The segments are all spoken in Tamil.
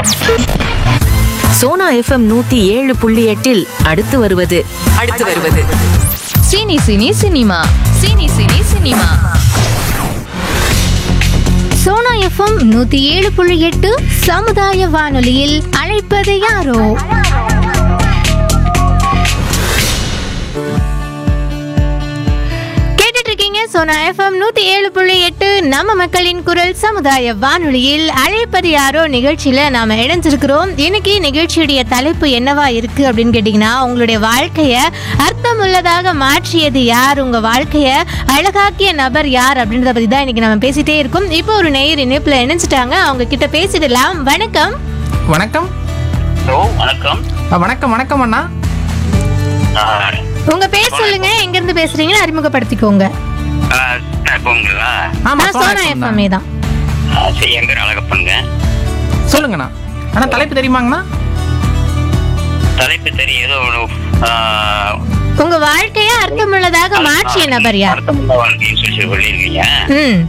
சோனா எஃப்எம் நூத்தி ஏழு புள்ளி எட்டில் அடுத்து வருவது அடுத்து வருவது cine cine cinema cine cine cinema Sona FM நூத்தி ஏழு புள்ளி எட்டு சமுதாய வானொலியில் அழைப்பது யாரோ கேட்டுட்டு இருக்கீங்க சோனா எஃப்எம் நூத்தி ஏழு புள்ளி எட்டு நம்ம மக்களின் குரல் சமுதாய வானொலியில் அழைப்பது யாரோ நிகழ்ச்சியில நாம இணைஞ்சிருக்கிறோம் இன்னைக்கு நிகழ்ச்சியுடைய தலைப்பு என்னவா இருக்கு அப்படின்னு கேட்டீங்கன்னா உங்களுடைய வாழ்க்கைய அர்த்தமுள்ளதாக மாற்றியது யார் உங்க வாழ்க்கைய அழகாக்கிய நபர் யார் அப்படின்றத பத்தி தான் இன்னைக்கு நம்ம பேசிட்டே இருக்கோம் இப்போ ஒரு நேயர் இணைப்புல இணைஞ்சிட்டாங்க அவங்க கிட்ட பேசிடலாம் வணக்கம் வணக்கம் ஹலோ வணக்கம் ஆ, வணக்கம் வணக்கம் அண்ணா ஆஹ், உங்க பேர் சொல்லுங்க எங்க இருந்து பேசுறீங்கன்னு அறிமுகப்படுத்திக்கோங்க ஆஹ், இருப்போங்களா ஆமா நான் சோனா சோனா எஃப்எம்ஏ தான் ஆஹ், சரி என் பேர் அழகப்பனுங்க சொல்லுங்கண்ணா அண்ணா தலைப்பு தெரியுமாங்கண்ணா தலைப்பு தெரியும் ஏதோ ஒரு, ஆஹ், உங்க வாழ்க்கைய அர்த்தமுள்ளதாக மாற்றிய நபர் யார் அர்த்தமுள்ள வாழ்க்கைன்னு சொல்லி சொல்லியிருக்கீங்க ம்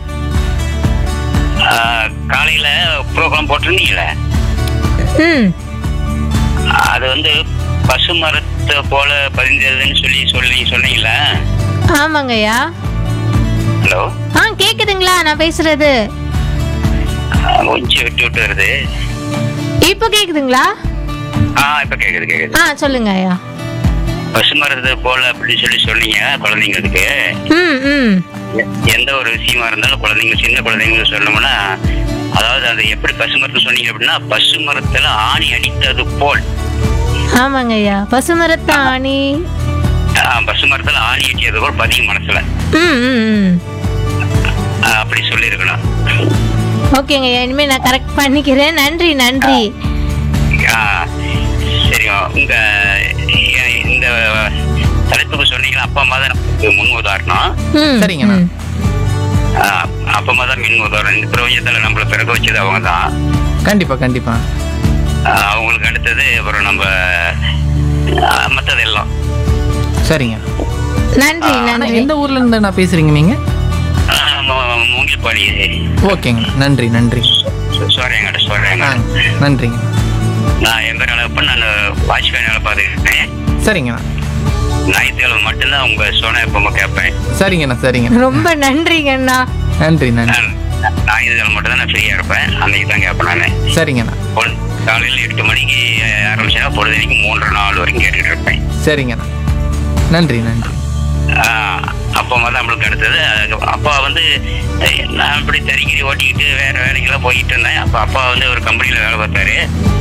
ஆஹ், காலையில ப்ரோக்ராம் போட்டிருந்தீங்களே ம் அது வந்து பசு மரத்தை போல பதிந்ததுன்னு சொல்லி சொல்லி சொன்னீங்களே ஆமாங்கய்யா ஹலோ ஆ கேக்குதுங்களா நான் பேசுறது ஆஹ், கொஞ்சம் விட்டு விட்டு வருது இப்போ கேக்குதுங்களா ஆ இப்ப கேக்குது கேக்குது ஆ சொல்லுங்க ஐயா பசு மரத்தை போல அப்படின்னு சொல்லி சொன்னீங்க குழந்தைங்களுக்கு ம் ம் எ- எந்த ஒரு விஷயமா இருந்தாலும் குழந்தைங்க சின்ன குழந்தைங்களுக்கு சொல்லணும்னா அதாவது அது எப்படி பசு மரத்தை சொன்னீங்க அப்படின்னா பசு மரத்துல ஆணி அடித்தது போல் ஆமாங்க ஐயா பசுமரத்து ஆணி ஆஹ், பசு மரத்துல ஆணி அடித்தது போல் பதியும் மனசுல ம் ம் ம் ஆஹ், அப்படி சொல்லியிருக்கணும் ஓகேங்க ஐயா இனிமே நான் கரெக்ட் பண்ணிக்கிறேன் நன்றி நன்றி ஆஹ், சரி உங்க எ- இந்த தலைப்புக்கு சொன்னீங்கன்னா அப்பா அம்மா தான் நமக்கு முன் உதாரணம் ம் சரிங்கண்ணா. ம். ஆஹ், அப்பா அம்மா தான் மின் உதாரணம் இந்த பிரபஞ்சத்துல நம்மள பிறக்க வச்சது அவங்க தான் கண்டிப்பா கண்டிப்பா ஆஹ், அவங்களுக்கு அடுத்தது அப்புறம் நம்ம ஆஹ், மத்ததெல்லாம் சரிங்க நன்றி அண்ணா நன்றி எந்த ஊர்ல இருந்து நான் பேசுறீங்க நீங்க மூங்கில்பாடி ஓகேங்கண்ணா நன்றி நன்றி சோரையங்காட்ட ஆ சோரையங்க நன்றிங்க நான் என் பேர் அழகப்பன் நான் வாட்ச்மேன் வேலை பார்த்துக்கிட்டேன் சரிங்கண்ணா ஞாயிற்றுக்கிழமை மட்டும்தான் உங்க சோனா எப்போ கேட்பேன் சரிங்கண்ணா சரிங்கண்ணா ரொம்ப நன்றிங்கண்ணா நன்றி நன்றி நான் ஞாயிற்றுக்கிழமை மட்டும் தான் நான் ஃப்ரீயா இருப்பேன் அன்னைக்கு தான் கேட்பேன் நான் சரிங்கண்ணா பொழுது காலையில் எட்டு மணிக்கு ஆரம்பிச்சா பொழுதுனைக்கு மூன்றரை நாலு வரைக்கும் கேட்டுட்டு இருப்பேன் சரிங்கண்ணா நன்றி நன்றி ஆஹ் அப்பா அம்மா தான் நம்மளுக்கு அடுத்தது அதுக்கு அப்பா வந்து அஹ், நான் இப்படி தறிக்கிரி ஓட்டிக்கிட்டு வேற வேலைக்கெல்லாம் போயிட்டு இருந்தேன் அப்போ அப்பா வந்து ஒரு கம்பெனியில் வேலை பார்த்தாரு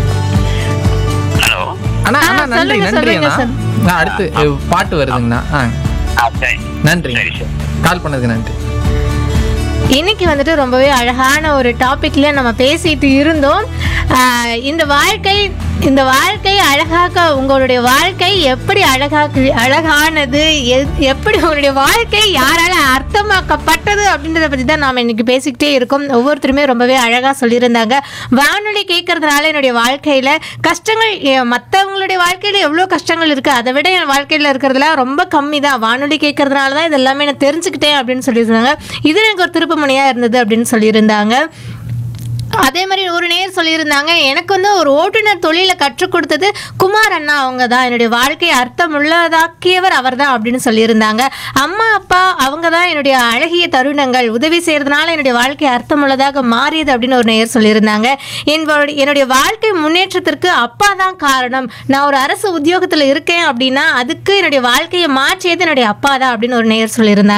ஹலோ அண்ணா ஆ, அண்ணா நன்றி சொல்லுங்க, நன்றி சொல்லுங்க, அண்ணா சார். நான் அடுத்து அஹ், பாட்டு வருதுங்கண்ணா ஆ ஆ சரி நன்றி சரி சார் கால் பண்ணதுக்கு நன்றி இன்னைக்கு வந்துட்டு ரொம்பவே அழகான ஒரு டாபிக்ல நம்ம பேசிட்டு இருந்தோம் ஆஹ் இந்த வாழ்க்கை இந்த வாழ்க்கை அழகாக்க உங்களுடைய வாழ்க்கை எப்படி அழகாக்கு அழகானது எ- எப்படி உங்களுடைய வாழ்க்கை யாரால அர்த்தமாக்கப்பட்டது அப்படின்றத பத்தி தான் நாம இன்னைக்கு பேசிக்கிட்டே இருக்கோம் ஒவ்வொருத்தருமே ரொம்பவே அழகா சொல்லியிருந்தாங்க வானொலி கேட்கறதுனால என்னுடைய வாழ்க்கையில கஷ்டங்கள் எ- மத்தவங்களுடைய வாழ்க்கையில எவ்வளவு கஷ்டங்கள் இருக்கு அதை விட என் வாழ்க்கையில இருக்கிறதுலாம் ரொம்ப கம்மி தான் வானொலி கேட்கறதுனால தான் இது எல்லாமே நான் தெரிஞ்சுக்கிட்டேன் அப்படின்னு சொல்லியிருந்தாங்க இது எனக்கு ஒரு திருப்புமுனையா இருந்தது அப்படின்னு சொல்லியிருந்தாங்க அதே மாதிரி ஒரு நேர் சொல்லியிருந்தாங்க எனக்கு வந்து ஒரு ஓட்டுநர் தொழிலை கற்றுக் கொடுத்தது குமார் அண்ணா அவங்க தான் என்னுடைய வாழ்க்கையை அர்த்தம் உள்ளதாக்கியவர் அவர் தான் அப்படின்னு சொல்லியிருந்தாங்க அம்மா அப்பா அவங்க தான் என்னுடைய அழகிய தருணங்கள் உதவி செய்யறதுனால என்னுடைய வாழ்க்கை அர்த்தம் உள்ளதாக மாறியது அப்படின்னு ஒரு நேர் சொல்லியிருந்தாங்க என்னுடைய என்னுடைய வாழ்க்கை முன்னேற்றத்திற்கு அப்பா தான் காரணம் நான் ஒரு அரசு உத்தியோகத்தில் இருக்கேன் அப்படின்னா அதுக்கு என்னுடைய வாழ்க்கையை மாற்றியது என்னுடைய அப்பா தான் அப்படின்னு ஒரு நேர் சொல்லியிருந்தாங்க